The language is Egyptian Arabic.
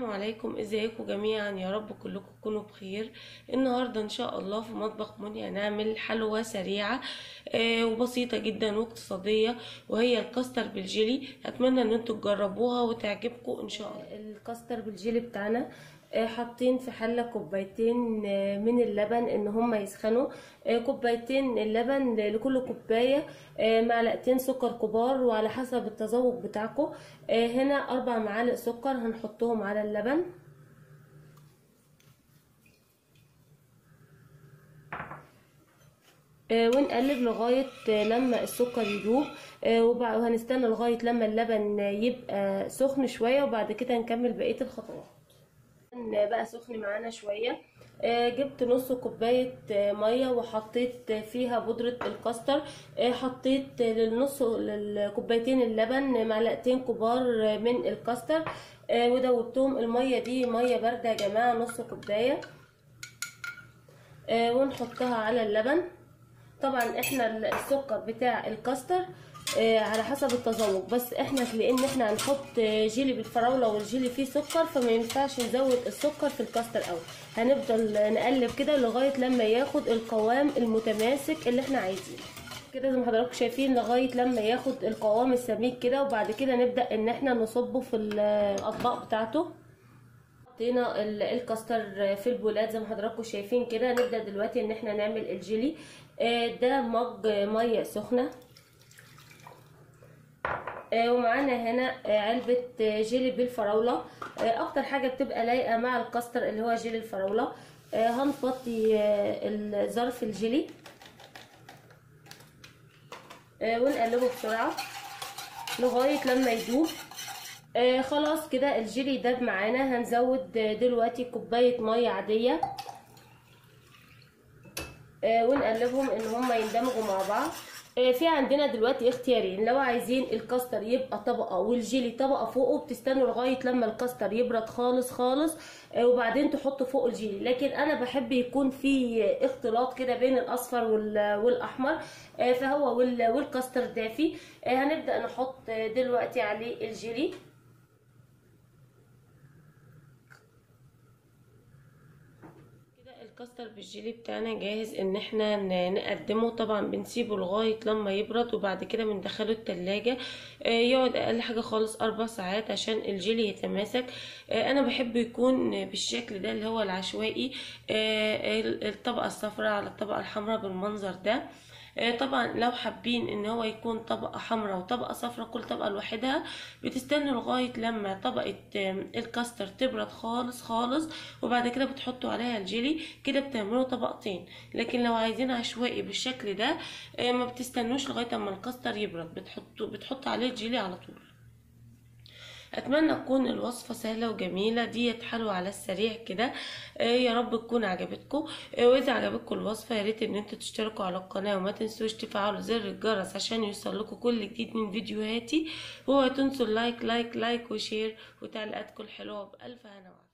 عليكم ازيكم جميعا يا رب كلكم تكونوا بخير النهارده ان شاء الله في مطبخ منى هنعمل حلوى سريعه آه وبسيطه جدا واقتصاديه وهي الكاستر بالجيلي اتمنى ان انتوا تجربوها وتعجبكم ان شاء الله الكاستر بالجيلي بتاعنا آه، حاطين في حله كوبايتين آه، من اللبن ان هما يسخنوا آه، كوبايتين اللبن لكل كوبايه آه، معلقتين سكر كبار وعلى حسب التذوق بتاعكم هنا اربع معالق سكر هنحطهم على اللبن ونقلب لغايه لما السكر يدوب وهنستنى لغايه لما اللبن يبقى سخن شويه وبعد كده نكمل بقيه الخطوات بقى سخن معانا شويه جبت نص كوبايه ميه وحطيت فيها بودره الكاستر حطيت للنص للكوبايتين اللبن معلقتين كبار من الكاستر ودوبتهم الميه دي ميه بارده يا جماعه نص كوبايه ونحطها على اللبن طبعا احنا السكر بتاع الكاستر آه على حسب التذوق بس احنا لان احنا هنحط جيلي بالفراوله والجيلي فيه سكر فما ينفعش نزود السكر في الكاستر قوي هنفضل نقلب كده لغايه لما ياخد القوام المتماسك اللي احنا عايزينه كده زي ما حضراتكم شايفين لغايه لما ياخد القوام السميك كده وبعد كده نبدا ان احنا نصبه في الاطباق بتاعته حطينا الكاستر في البولات زي ما حضراتكم شايفين كده نبدا دلوقتي ان احنا نعمل الجيلي ده مج ميه سخنه ومعانا هنا علبة جيلي بالفراولة اكتر حاجة بتبقى لايقة مع الكاستر اللي هو جيلي الفراولة هنفضي ظرف الجيلي ونقلبه بسرعة لغاية لما يدوب آه خلاص كده الجيلي داب معانا هنزود دلوقتي كوباية مية عادية آه ونقلبهم ان هما يندمجوا مع بعض آه في عندنا دلوقتي اختيارين لو عايزين الكاستر يبقى طبقة والجيلي طبقة فوقه بتستنوا لغاية لما الكاستر يبرد خالص خالص آه وبعدين تحطوا فوق الجيلي لكن انا بحب يكون في اختلاط كده بين الاصفر والاحمر آه فهو والكاستر دافي آه هنبدأ نحط دلوقتي عليه الجيلي الكاستر بالجيلي بتاعنا جاهز ان احنا نقدمه طبعا بنسيبه لغايه لما يبرد وبعد كده بندخله التلاجة يقعد اقل حاجه خالص اربع ساعات عشان الجيلي يتماسك انا بحب يكون بالشكل ده اللي هو العشوائي الطبقه الصفراء على الطبقه الحمراء بالمنظر ده طبعا لو حابين ان هو يكون طبقه حمراء وطبقه صفراء كل طبقه لوحدها بتستنوا لغايه لما طبقه الكاستر تبرد خالص خالص وبعد كده بتحطوا عليها الجيلي كده بتعملوا طبقتين لكن لو عايزين عشوائي بالشكل ده ما بتستنوش لغايه اما الكاستر يبرد بتحطوا بتحطوا عليه الجيلي على طول اتمنى تكون الوصفه سهله وجميله ديت حلوه على السريع كده آه يا رب تكون عجبتكم آه واذا عجبتكم الوصفه يا ريت ان انتوا تشتركوا على القناه وما تنسوش تفعلوا زر الجرس عشان يوصلكم كل جديد من فيديوهاتي وما تنسوا اللايك لايك لايك وشير وتعليقاتكم الحلوه بالف هنا